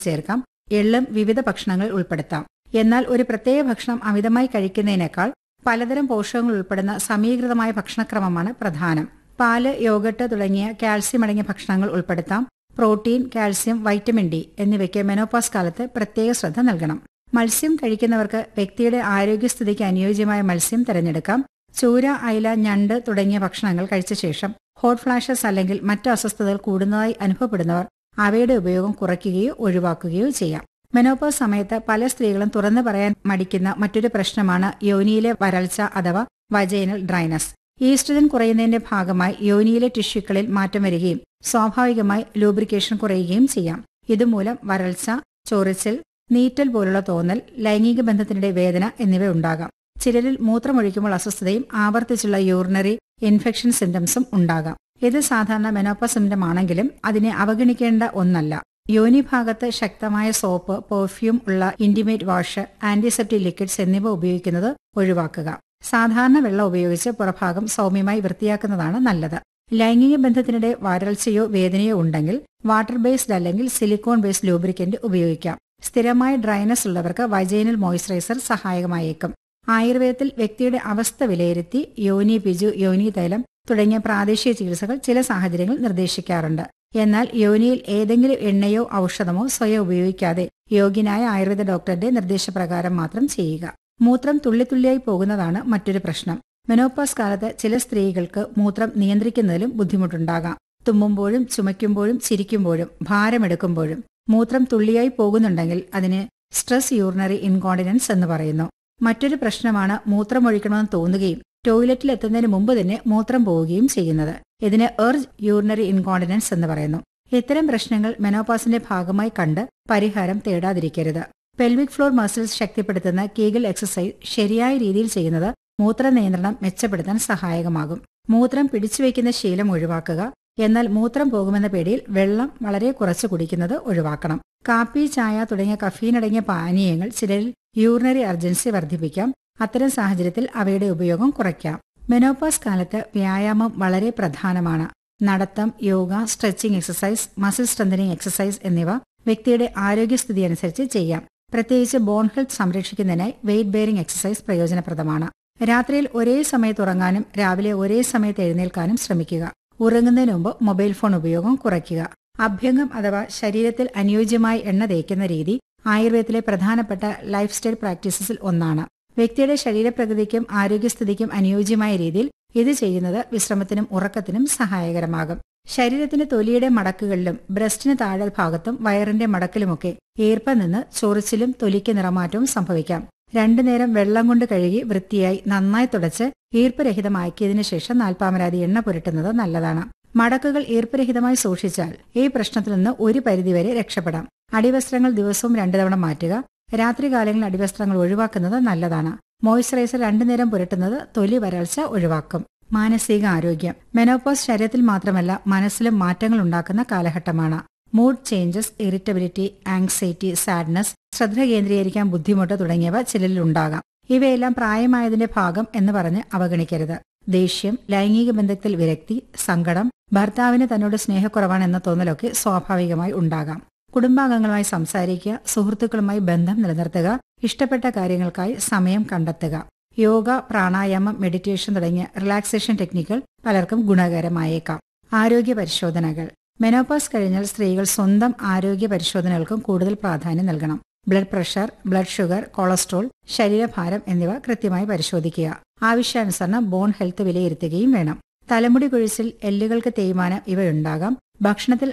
ചേർക്കാം എള്ളും വിവിധ ഭക്ഷണങ്ങളിൽ ഉൾപ്പെടുത്താം എന്നാൽ ഒരു പ്രത്യേക ഭക്ഷണം അമിതമായി കഴിക്കുന്നതിനേക്കാൾ പലതരം പോഷകങ്ങൾ ഉൾപ്പെടുന്ന സമീകൃതമായ ഭക്ഷണക്രമമാണ് പ്രധാനം പാല് യോഗട്ട് തുടങ്ങിയ കാൽസ്യം അടങ്ങിയ ഭക്ഷണങ്ങൾ ഉൾപ്പെടുത്താം പ്രോട്ടീൻ കാൽസ്യം വൈറ്റമിൻ ഡി എന്നിവയ്ക്ക് മെനോപാസ് കാലത്ത് പ്രത്യേക ശ്രദ്ധ നൽകണം മത്സ്യം കഴിക്കുന്നവർക്ക് വ്യക്തിയുടെ ആരോഗ്യസ്ഥിതിക്ക് അനുയോജ്യമായ മത്സ്യം തിരഞ്ഞെടുക്കാം ചൂര അയില ഞണ്ട് തുടങ്ങിയ ഭക്ഷണങ്ങൾ കഴിച്ച ശേഷം ഹോട്ട് ഫ്ലാഷസ് അല്ലെങ്കിൽ മറ്റു അസ്വസ്ഥതകൾ കൂടുന്നതായി അനുഭവപ്പെടുന്നവർ അവയുടെ ഉപയോഗം കുറയ്ക്കുകയോ ഒഴിവാക്കുകയോ ചെയ്യാം മെനോപോസ് സമയത്ത് പല സ്ത്രീകളും തുറന്നു പറയാൻ മടിക്കുന്ന മറ്റൊരു പ്രശ്നമാണ് യോനിയിലെ വരൾച്ച അഥവാ വജൈനൽ ഡ്രൈനസ് ഈസ്ട്രജൻ കുറയുന്നതിന്റെ ഭാഗമായി യോനിയിലെ ടിഷ്യൂക്കളിൽ മാറ്റം വരികയും സ്വാഭാവികമായി ലൂബ്രിക്കേഷൻ കുറയുകയും ചെയ്യാം ഇതുമൂലം വരൾച്ച ചൊറിച്ചിൽ നീറ്റൽ പോലുള്ള തോന്നൽ ലൈംഗിക ബന്ധത്തിനിടെ വേദന എന്നിവ ഉണ്ടാകാം ചിലരിൽ മൂത്രമൊഴിക്കുമ്പോൾ അസ്വസ്ഥതയും ആവർത്തിച്ചുള്ള യൂറിനറി ഇൻഫെക്ഷൻ സിംറ്റംസും ഉണ്ടാകാം ഇത് സാധാരണ മെനോപ്പ സിംറ്റം ആണെങ്കിലും അതിനെ അവഗണിക്കേണ്ട ഒന്നല്ല യോനി ഭാഗത്ത് ശക്തമായ സോപ്പ് പെർഫ്യൂം ഉള്ള ഇന്റിമേറ്റ് വാഷ് ആന്റിസെപ്റ്റിക് ലിക്വിഡ്സ് എന്നിവ ഉപയോഗിക്കുന്നത് ഒഴിവാക്കുക സാധാരണ വെള്ളം ഉപയോഗിച്ച് പുറഭാഗം സൗമ്യമായി വൃത്തിയാക്കുന്നതാണ് നല്ലത് ലൈംഗിക ബന്ധത്തിനിടെ വരൾച്ചയോ വേദനയോ ഉണ്ടെങ്കിൽ വാട്ടർ ബേസ്ഡ് അല്ലെങ്കിൽ സിലിക്കോൺ ബേസ്ഡ് ലൂബ്രിക്കന്റ് ഉപയോഗിക്കാം സ്ഥിരമായ ഡ്രൈനസ് ഉള്ളവർക്ക് വൈജൈനൽ മോയ്സ്ചറൈസർ സഹായകമായേക്കും ആയുർവേദത്തിൽ വ്യക്തിയുടെ അവസ്ഥ വിലയിരുത്തി യോനി പിജു യോനി തൈലം തുടങ്ങിയ പ്രാദേശിക ചികിത്സകൾ ചില സാഹചര്യങ്ങൾ നിർദ്ദേശിക്കാറുണ്ട് എന്നാൽ യോനിയിൽ ഏതെങ്കിലും എണ്ണയോ ഔഷധമോ സ്വയം ഉപയോഗിക്കാതെ യോഗ്യനായ ആയുർവേദ ഡോക്ടറുടെ നിർദ്ദേശപ്രകാരം മാത്രം ചെയ്യുക മൂത്രം തുള്ളിത്തുള്ളിയായി പോകുന്നതാണ് മറ്റൊരു പ്രശ്നം മെനോപാസ് കാലത്ത് ചില സ്ത്രീകൾക്ക് മൂത്രം നിയന്ത്രിക്കുന്നതിലും ബുദ്ധിമുട്ടുണ്ടാകാം തുമ്മുമ്പോഴും ചുമയ്ക്കുമ്പോഴും ചിരിക്കുമ്പോഴും ഭാരമെടുക്കുമ്പോഴും മൂത്രം തുള്ളിയായി പോകുന്നുണ്ടെങ്കിൽ അതിന് സ്ട്രെസ് യൂറിനറി ഇൻകോണ്ടിനൻസ് എന്ന് പറയുന്നു മറ്റൊരു പ്രശ്നമാണ് മൂത്രമൊഴിക്കണമെന്ന് തോന്നുകയും ടോയ്ലറ്റിൽ എത്തുന്നതിന് മുമ്പ് തന്നെ മൂത്രം പോവുകയും ചെയ്യുന്നത് ഇതിന് എർജ് യൂറിനറി ഇൻകോണ്ടിനൻസ് എന്ന് പറയുന്നു ഇത്തരം പ്രശ്നങ്ങൾ മെനോപാസിന്റെ ഭാഗമായി കണ്ട് പരിഹാരം തേടാതിരിക്കരുത് പെൽവിക് ഫ്ലോർ മസിൽസ് ശക്തിപ്പെടുത്തുന്ന കീഗൽ എക്സസൈസ് ശരിയായ രീതിയിൽ ചെയ്യുന്നത് മൂത്ര നിയന്ത്രണം മെച്ചപ്പെടുത്താൻ സഹായകമാകും മൂത്രം പിടിച്ചുവെക്കുന്ന ശീലം ഒഴിവാക്കുക എന്നാൽ മൂത്രം പോകുമെന്ന പേടിയിൽ വെള്ളം വളരെ കുറച്ച് കുടിക്കുന്നത് ഒഴിവാക്കണം കാപ്പി ചായ തുടങ്ങിയ കഫീൻ അടങ്ങിയ പാനീയങ്ങൾ ചിലരിൽ യൂറിനറി അർജൻസി വർദ്ധിപ്പിക്കാം അത്തരം സാഹചര്യത്തിൽ അവയുടെ ഉപയോഗം കുറയ്ക്കാം മെനോപാസ് കാലത്ത് വ്യായാമം വളരെ പ്രധാനമാണ് നടത്തം yoga stretching exercise muscle strengthening exercise എന്നിവ വ്യക്തിയുടെ ആരോഗ്യസ്ഥിതി അനുസരിച്ച് ചെയ്യാം പ്രത്യേകിച്ച് ബോൺ ഹെൽത്ത് സംരക്ഷിക്കുന്നതിനായി വെയിറ്റ് ബെയറിംഗ് എക്സസൈസ് പ്രയോജനപ്രദമാണ് രാത്രിയിൽ ഒരേ സമയത്ത് ഉറങ്ങാനും രാവിലെ ഒരേ സമയത്ത് എഴുന്നേൽക്കാനും ശ്രമിക്കുക ഉറങ്ങുന്നതിന് മുമ്പ് മൊബൈൽ ഫോൺ ഉപയോഗം കുറയ്ക്കുക അഭ്യംഗം അഥവാ ശരീരത്തിൽ അനുയോജ്യമായ എണ്ണ തേക്കുന്ന രീതി ആയുർവേദത്തിലെ പ്രധാനപ്പെട്ട ലൈഫ് സ്റ്റൈൽ പ്രാക്ടീസസിൽ ഒന്നാണ് വ്യക്തിയുടെ ശരീരപ്രകൃതിക്കും ആരോഗ്യസ്ഥിതിക്കും അനുയോജ്യമായ രീതിയിൽ ഇത് ചെയ്യുന്നത് വിശ്രമത്തിനും ഉറക്കത്തിനും സഹായകരമാകും ശരീരത്തിന്റെ തൊലിയുടെ മടക്കുകളിലും ബ്രസ്റ്റിന് താഴെ ഭാഗത്തും വയറിന്റെ മടക്കിലുമൊക്കെ ഈർപ്പം നിന്ന് ചൊറിച്ചിലും തൊലിക്ക് നിറമാറ്റവും സംഭവിക്കാം രണ്ടു നേരം വെള്ളം കൊണ്ട് കഴുകി വൃത്തിയായി നന്നായി തുടച്ച് ഈർപ്പരഹിതമാക്കിയതിനു ശേഷം നാൽപ്പാമരാതി എണ്ണ പുരട്ടുന്നത് നല്ലതാണ് മടക്കുകൾ ഈർപ്പരഹിതമായി സൂക്ഷിച്ചാൽ ഈ പ്രശ്നത്തിൽ നിന്ന് ഒരു പരിധിവരെ രക്ഷപ്പെടാം അടിവസ്ത്രങ്ങൾ ദിവസവും രണ്ടു തവണ മാറ്റുക രാത്രികാലങ്ങളിൽ അടിവസ്ത്രങ്ങൾ ഒഴിവാക്കുന്നത് നല്ലതാണ് മോയ്സ്ചറൈസർ രണ്ടു നേരം പുരട്ടുന്നത് തൊലി വരൾച്ച ഒഴിവാക്കും മാനസിക ആരോഗ്യം മെനോപോസ് ശരീരത്തിൽ മാത്രമല്ല മനസ്സിലും മാറ്റങ്ങൾ ഉണ്ടാക്കുന്ന കാലഘട്ടമാണ് mood changes irritability anxiety sadness ശ്രദ്ധ കേന്ദ്രീകരിക്കാൻ ബുദ്ധിമുട്ട് തുടങ്ങിയവ ചിലരിൽ ഉണ്ടാകാം ഇവയെല്ലാം പ്രായമായതിന്റെ ഭാഗം എന്ന് പറഞ്ഞ് അവഗണിക്കരുത് ദേഷ്യം ലൈംഗിക ബന്ധത്തിൽ വിരക്തി സങ്കടം ഭർത്താവിന് തന്നോട് സ്നേഹക്കുറവാണെന്ന തോന്നലൊക്കെ സ്വാഭാവികമായി ഉണ്ടാകാം കുടുംബാംഗങ്ങളുമായി സംസാരിക്കുക സുഹൃത്തുക്കളുമായി ബന്ധം നിലനിർത്തുക ഇഷ്ടപ്പെട്ട കാര്യങ്ങൾക്കായി സമയം കണ്ടെത്തുക യോഗ പ്രാണായാമം മെഡിറ്റേഷൻ തുടങ്ങിയ റിലാക്സേഷൻ ടെക്നിക്കുകൾ പലർക്കും ഗുണകരമായേക്കാം ആരോഗ്യ പരിശോധനകൾ മെനോപാസ് കഴിഞ്ഞാൽ സ്ത്രീകൾ സ്വന്തം ആരോഗ്യ പരിശോധനകൾക്കും കൂടുതൽ പ്രാധാന്യം നൽകണം blood pressure blood sugar cholesterol ശരീരഭാരം എന്നിവ കൃത്യമായി പരിശോധിക്കുക ആവശ്യാനുസരണം ബോൺ ഹെൽത്ത് വിലയിരുത്തുകയും വേണം തലമുടി കൊഴിച്ചിൽ എല്ലുകൾക്ക് തേയ്മാനം ഇവയുണ്ടാകാം ഭക്ഷണത്തിൽ